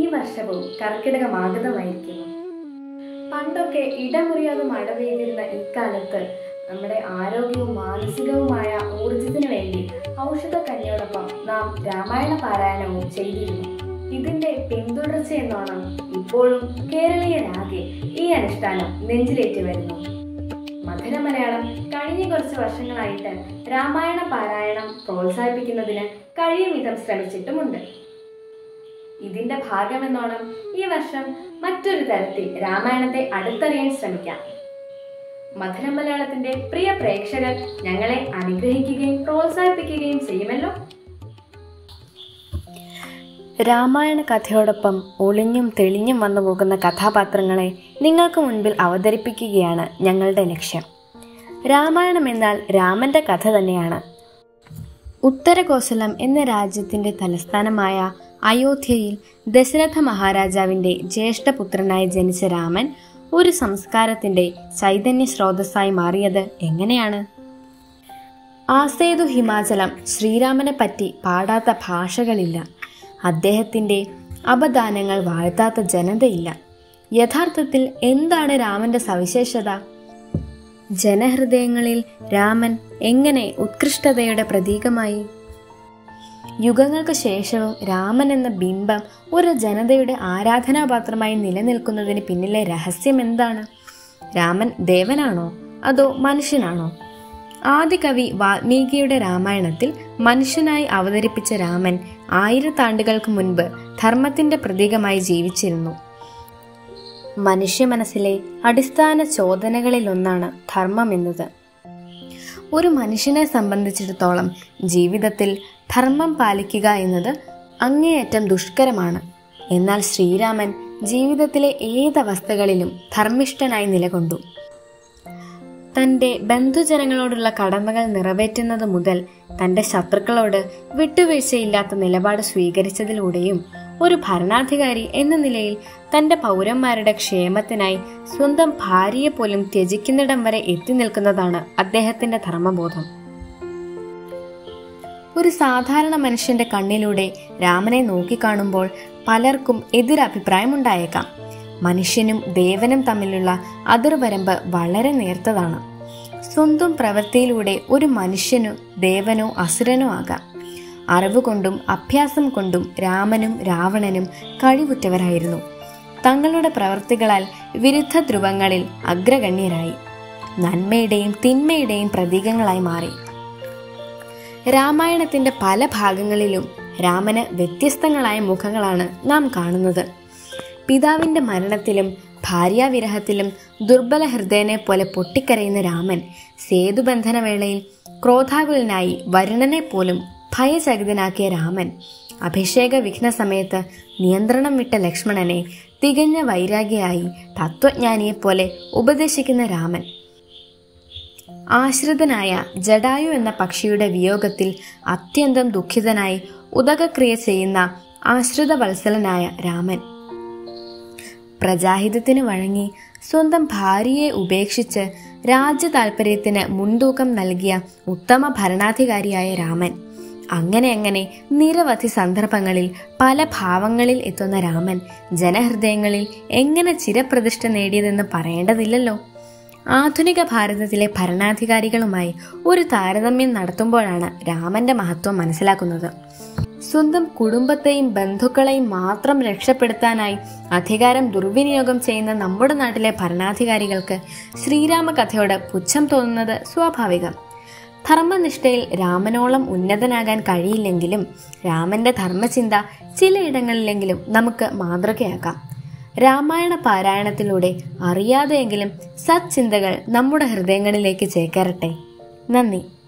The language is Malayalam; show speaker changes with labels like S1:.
S1: വർഷവും കർക്കിടക മാഗതമായിരിക്കുന്നു പണ്ടൊക്കെ ഇടമുറിയാതെ മഴ പെയ്തിരുന്ന ഇക്കാലത്ത് നമ്മുടെ ആരോഗ്യവും മാനസികവുമായ ഊർജത്തിന് വേണ്ടി ഔഷധ കഞ്ഞിയോടൊപ്പം നാം രാമായണ പാരായണവും ചെയ്തിരുന്നു ഇതിന്റെ പിന്തുടർച്ച എന്നോണം ഇപ്പോഴും കേരളീയരാകെ ഈ അനുഷ്ഠാനം നെഞ്ചിലേറ്റി വരുന്നു മധുര മലയാളം കഴിഞ്ഞ കുറച്ച് വർഷങ്ങളായിട്ട് രാമായണ പാരായണം പ്രോത്സാഹിപ്പിക്കുന്നതിന് കഴിയും വിധം ശ്രമിച്ചിട്ടുമുണ്ട് ഇതിന്റെ ഭാഗമെന്നോണം ഈ വർഷം മറ്റൊരു തരത്തിൽ രാമായണത്തെ അടുത്തറിയാൻ ശ്രമിക്കാം മധുര മലയാളത്തിന്റെ പ്രിയ പ്രേക്ഷകർ ഞങ്ങളെ അനുഗ്രഹിക്കുകയും പ്രോത്സാഹിപ്പിക്കുകയും ചെയ്യുമല്ലോ രാമായണ കഥയോടൊപ്പം ഒളിഞ്ഞും തെളിഞ്ഞും വന്നു പോകുന്ന കഥാപാത്രങ്ങളെ നിങ്ങൾക്ക് മുൻപിൽ അവതരിപ്പിക്കുകയാണ് ഞങ്ങളുടെ ലക്ഷ്യം രാമായണം എന്നാൽ രാമന്റെ കഥ തന്നെയാണ് ഉത്തരകോസലം എന്ന രാജ്യത്തിന്റെ തലസ്ഥാനമായ അയോധ്യയിൽ ദശരഥ മഹാരാജാവിന്റെ ജ്യേഷ്ഠപുത്രനായി ജനിച്ച രാമൻ ഒരു സംസ്കാരത്തിന്റെ ചൈതന്യ സ്രോതസ്സായി മാറിയത് എങ്ങനെയാണ് ആസേതു ഹിമാചലം ശ്രീരാമനെ പറ്റി പാടാത്ത ഭാഷകളില്ല അദ്ദേഹത്തിന്റെ അപദാനങ്ങൾ വാഴ്ത്താത്ത ജനതയില്ല യഥാർത്ഥത്തിൽ എന്താണ് രാമന്റെ സവിശേഷത ജനഹൃദയങ്ങളിൽ രാമൻ എങ്ങനെ ഉത്കൃഷ്ടതയുടെ പ്രതീകമായി യുഗങ്ങൾക്ക് ശേഷവും രാമൻ എന്ന ബിംബം ഒരു ജനതയുടെ ആരാധനാപാത്രമായി നിലനിൽക്കുന്നതിന് പിന്നിലെ രഹസ്യം എന്താണ് രാമൻ ദേവനാണോ അതോ മനുഷ്യനാണോ ആദികവി വാൽമീകിയുടെ രാമായണത്തിൽ മനുഷ്യനായി അവതരിപ്പിച്ച രാമൻ ആയിരത്താണ്ടുകൾക്ക് മുൻപ് ധർമ്മത്തിന്റെ പ്രതീകമായി ജീവിച്ചിരുന്നു മനുഷ്യ മനസ്സിലെ അടിസ്ഥാന ചോദനകളിലൊന്നാണ് ധർമ്മം എന്നത് ഒരു മനുഷ്യനെ സംബന്ധിച്ചിടത്തോളം ജീവിതത്തിൽ ധർമ്മം പാലിക്കുക എന്നത് അങ്ങേയറ്റം ദുഷ്കരമാണ് എന്നാൽ ശ്രീരാമൻ ജീവിതത്തിലെ ഏതവസ്ഥകളിലും ധർമ്മിഷ്ഠനായി നിലകൊണ്ടു തന്റെ ബന്ധുജനങ്ങളോടുള്ള കടമകൾ നിറവേറ്റുന്നത് മുതൽ തന്റെ ശത്രുക്കളോട് വിട്ടുവീഴ്ചയില്ലാത്ത നിലപാട് സ്വീകരിച്ചതിലൂടെയും ഒരു ഭരണാധികാരി എന്ന നിലയിൽ തന്റെ പൗരന്മാരുടെ ക്ഷേമത്തിനായി സ്വന്തം ഭാര്യയെ പോലും ത്യജിക്കുന്നിടം വരെ എത്തി നിൽക്കുന്നതാണ് അദ്ദേഹത്തിന്റെ ധർമ്മബോധം ഒരു സാധാരണ മനുഷ്യന്റെ കണ്ണിലൂടെ രാമനെ നോക്കിക്കാണുമ്പോൾ പലർക്കും എതിരഭിപ്രായമുണ്ടായേക്കാം മനുഷ്യനും ദേവനും തമ്മിലുള്ള അതിർവരമ്പ് വളരെ നേർത്തതാണ് സ്വന്തം പ്രവൃത്തിയിലൂടെ ഒരു മനുഷ്യനു ദേവനോ അസുരനോ ആകാം അറിവ് കൊണ്ടും അഭ്യാസം കൊണ്ടും രാമനും രാവണനും കഴിവുറ്റവരായിരുന്നു തങ്ങളുടെ പ്രവൃത്തികളാൽ വിരുദ്ധ ധ്രുവങ്ങളിൽ അഗ്രഗണ്യരായി നന്മയുടെയും തിന്മയുടെയും പ്രതീകങ്ങളായി മാറി രാമായണത്തിന്റെ പല ഭാഗങ്ങളിലും രാമന് വ്യത്യസ്തങ്ങളായ മുഖങ്ങളാണ് നാം കാണുന്നത് പിതാവിന്റെ മരണത്തിലും ഭാര്യാവിരഹത്തിലും ദുർബല ഹൃദയനെ പോലെ പൊട്ടിക്കരയുന്ന രാമൻ സേതുബന്ധനവേളയിൽ ക്രോധാകുലനായി വരുണനെ പോലും ഭയചകിതനാക്കിയ രാമൻ അഭിഷേക വിഘ്ന സമയത്ത് നിയന്ത്രണം വിട്ട ലക്ഷ്മണനെ തികഞ്ഞ വൈരാഗ്യയായി തത്വജ്ഞാനിയെപ്പോലെ ഉപദേശിക്കുന്ന രാമൻ ആശ്രിതനായ ജഡായു എന്ന പക്ഷിയുടെ വിയോഗത്തിൽ അത്യന്തം ദുഃഖിതനായി ഉദകക്രിയ ചെയ്യുന്ന ആശ്രിത വത്സലനായ രാമൻ പ്രജാഹിതത്തിന് വഴങ്ങി സ്വന്തം ഭാര്യയെ ഉപേക്ഷിച്ച് രാജ്യ താൽപര്യത്തിന് മുൻതൂക്കം നൽകിയ ഉത്തമ ഭരണാധികാരിയായ രാമൻ അങ്ങനെ അങ്ങനെ നിരവധി സന്ദർഭങ്ങളിൽ പല ഭാവങ്ങളിൽ എത്തുന്ന രാമൻ ജനഹൃദയങ്ങളിൽ എങ്ങനെ ചിരപ്രതിഷ്ഠ നേടിയതെന്ന് പറയേണ്ടതില്ലല്ലോ ആധുനിക ഭാരതത്തിലെ ഭരണാധികാരികളുമായി ഒരു താരതമ്യം നടത്തുമ്പോഴാണ് രാമന്റെ മഹത്വം മനസ്സിലാക്കുന്നത് സ്വന്തം കുടുംബത്തെയും ബന്ധുക്കളെയും മാത്രം രക്ഷപ്പെടുത്താനായി അധികാരം ദുർവിനിയോഗം ചെയ്യുന്ന നമ്മുടെ നാട്ടിലെ ഭരണാധികാരികൾക്ക് ശ്രീരാമ കഥയോട് പുച്ഛം തോന്നുന്നത് സ്വാഭാവികം ധർമ്മനിഷ്ഠയിൽ രാമനോളം ഉന്നതനാകാൻ കഴിയില്ലെങ്കിലും രാമന്റെ ധർമ്മചിന്ത ചിലയിടങ്ങളിലെങ്കിലും നമുക്ക് മാതൃകയാക്കാം രാമായണ പാരായണത്തിലൂടെ അറിയാതെയെങ്കിലും സത്ചിന്തകൾ നമ്മുടെ ഹൃദയങ്ങളിലേക്ക് ചേക്കേറട്ടെ നന്ദി